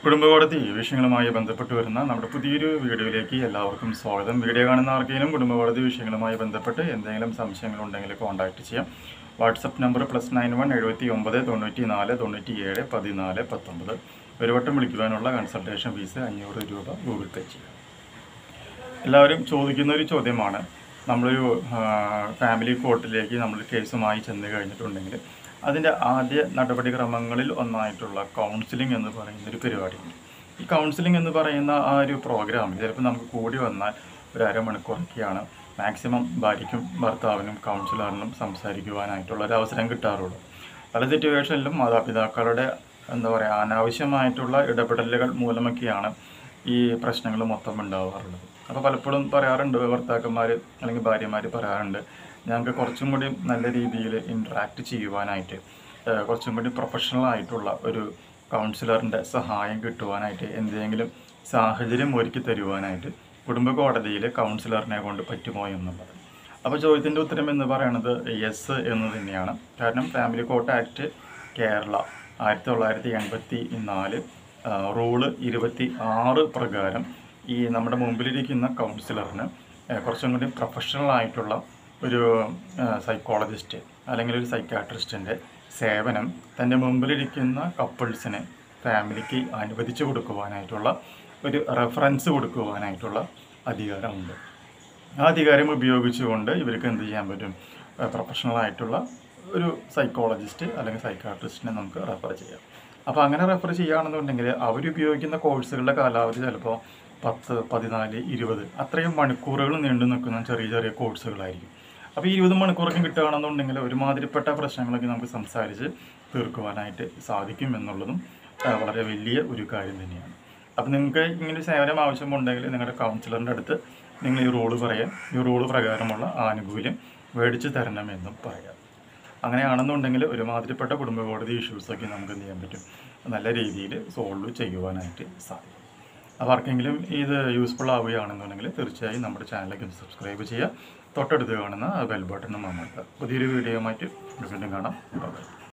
കുടുംബകോടതി വിഷയങ്ങളുമായി ബന്ധപ്പെട്ട് വരുന്ന നമ്മുടെ പുതിയൊരു വീഡിയോയിലേക്ക് എല്ലാവർക്കും സ്വാഗതം വീഡിയോ കാണുന്ന ആർക്കെങ്കിലും കുടുംബകോടതി വിഷയങ്ങളുമായി ബന്ധപ്പെട്ട് എന്തെങ്കിലും സംശയങ്ങളുണ്ടെങ്കിൽ കോൺടാക്ട് ചെയ്യാം WhatsApp number plus nine one എഴുപത്തി ഒമ്പത് തൊണ്ണൂറ്റി നാല് തൊണ്ണൂറ്റി ഏഴ് പതിനാല് പത്തൊമ്പത് ഒരു വട്ടം വിളിക്കുവാനുള്ള കൺസൾട്ടേഷൻ ഫീസ് അഞ്ഞൂറ് രൂപ ഗൂഗിൾ പേ ചെയ്യാം എല്ലാവരും ചോദിക്കുന്ന ഒരു ചോദ്യമാണ് നമ്മളൊരു ആ, ഫാമിലി കോർട്ടിലേക്ക് നമ്മൾ കേസുമായി ചെന്ന് കഴിഞ്ഞിട്ടുണ്ടെങ്കിൽ അതിൻ്റെ ആദ്യ നടപടിക്രമങ്ങളിൽ ഒന്നായിട്ടുള്ള കൗൺസിലിംഗ് എന്ന് പറയുന്ന ഒരു പരിപാടിയുണ്ട് ഈ കൗൺസിലിംഗ് എന്ന് പറയുന്ന ആ ഒരു പ്രോഗ്രാമിൽ ചിലപ്പോൾ നമുക്ക് കൂടി വന്നാൽ ഒരു അരമണിക്കൂറൊക്കെയാണ് മാക്സിമം ഭാര്യയ്ക്കും ഭർത്താവിനും കൗൺസിലറിനും സംസാരിക്കുവാനായിട്ടുള്ള ഒരു അവസരം കിട്ടാറുള്ളൂ പല സിറ്റുവേഷനിലും മാതാപിതാക്കളുടെ എന്താ പറയുക അനാവശ്യമായിട്ടുള്ള ഇടപെടലുകൾ മൂലമൊക്കെയാണ് ഈ പ്രശ്നങ്ങൾ മൊത്തം ഉണ്ടാവാറുള്ളത് അപ്പോൾ പലപ്പോഴും പറയാറുണ്ട് ഭർത്താക്കന്മാർ അല്ലെങ്കിൽ ഭാര്യമാർ പറയാറുണ്ട് ഞങ്ങൾക്ക് കുറച്ചും കൂടി നല്ല രീതിയിൽ ഇൻട്രാക്ട് ചെയ്യുവാനായിട്ട് ഏഹ് കുറച്ചും കൂടി പ്രൊഫഷണൽ ആയിട്ടുള്ള ഒരു കൗൺസിലറിൻ്റെ സഹായം കിട്ടുവാനായിട്ട് എന്തെങ്കിലും സാഹചര്യം ഒരുക്കി തരുവാനായിട്ട് കുടുംബ കോടതിയിൽ കൗൺസിലറിനെ കൊണ്ട് പറ്റുമോ എന്നുള്ളത് അപ്പോൾ ചോദ്യത്തിൻ്റെ ഉത്തരം എന്ന് പറയുന്നത് യെസ് എന്ന് തന്നെയാണ് കാരണം ഫാമിലി കോർട്ട് ആക്ട് കേരള ആയിരത്തി തൊള്ളായിരത്തി എൺപത്തി നാല് റൂള് ഇരുപത്തി ആറ് പ്രകാരം ഈ നമ്മുടെ മുമ്പിലിരിക്കുന്ന കൗൺസിലറിന് ഏഹ് കുറച്ചും കൂടി പ്രൊഫഷണൽ ആയിട്ടുള്ള ഒരു സൈക്കോളജിസ്റ്റ് അല്ലെങ്കിൽ ഒരു സൈക്കാട്രിസ്റ്റിൻ്റെ സേവനം തൻ്റെ മുമ്പിലിരിക്കുന്ന കപ്പിൾസിന് ഫാമിലിക്ക് അനുവദിച്ചു കൊടുക്കുവാനായിട്ടുള്ള ഒരു റെഫറൻസ് കൊടുക്കുവാനായിട്ടുള്ള അധികാരമുണ്ട് ആ അധികാരം ഉപയോഗിച്ചുകൊണ്ട് ഇവർക്ക് എന്ത് ചെയ്യാൻ പറ്റും പ്രൊഫഷണൽ ആയിട്ടുള്ള ഒരു സൈക്കോളജിസ്റ്റ് അല്ലെങ്കിൽ സൈക്കാട്രിസ്റ്റിനെ നമുക്ക് റെഫർ ചെയ്യാം അപ്പോൾ അങ്ങനെ റെഫർ ചെയ്യുകയാണെന്നുണ്ടെങ്കിൽ അവരുപയോഗിക്കുന്ന കോഴ്സുകളുടെ കാലാവധി ചിലപ്പോൾ പത്ത് പതിനാല് ഇരുപത് അത്രയും മണിക്കൂറുകൾ നീണ്ടു നിൽക്കുന്ന ചെറിയ ചെറിയ കോഴ്സുകളായിരിക്കും അപ്പോൾ ഈ ഇരുപത് മണിക്കൂറൊക്കെ കിട്ടുകയാണെന്നുണ്ടെങ്കിൽ ഒരുമാതിരിപ്പെട്ട പ്രശ്നങ്ങളൊക്കെ നമുക്ക് സംസാരിച്ച് തീർക്കുവാനായിട്ട് സാധിക്കും എന്നുള്ളതും ആ, വളരെ വലിയ ഒരു കാര്യം തന്നെയാണ് അപ്പോൾ നിങ്ങൾക്ക് ഇങ്ങനെ ഒരു സേവനം ആവശ്യമുണ്ടെങ്കിൽ നിങ്ങളുടെ കൗൺസിലറിൻ്റെ അടുത്ത് നിങ്ങൾ ഈ റൂള് പറയാം ഈ റൂള് പ്രകാരമുള്ള ആനുകൂല്യം മേടിച്ച് തരണമെന്നും പറയാം അങ്ങനെയാണെന്നുണ്ടെങ്കിൽ ഒരുമാതിരിപ്പെട്ട കുടുംബ കോടതി ഇഷ്യൂസൊക്കെ നമുക്ക് എന്ത് ചെയ്യാൻ പറ്റും നല്ല രീതിയിൽ സോൾവ് ചെയ്യുവാനായിട്ട് സാധിക്കും അപ്പോൾ ആർക്കെങ്കിലും ഇത് യൂസ്ഫുൾ ആവുകയാണെന്നുണ്ടെങ്കിൽ തീർച്ചയായും നമ്മുടെ ചാനലിലേക്ക് ഒന്ന് സബ്സ്ക്രൈബ് ചെയ്യുക തൊട്ടടുത്ത് കാണുന്ന ബെൽ ബട്ടണും അമർത്തുക പുതിയൊരു വീഡിയോയുമായിട്ട് വീണ്ടും കാണാം ബൈ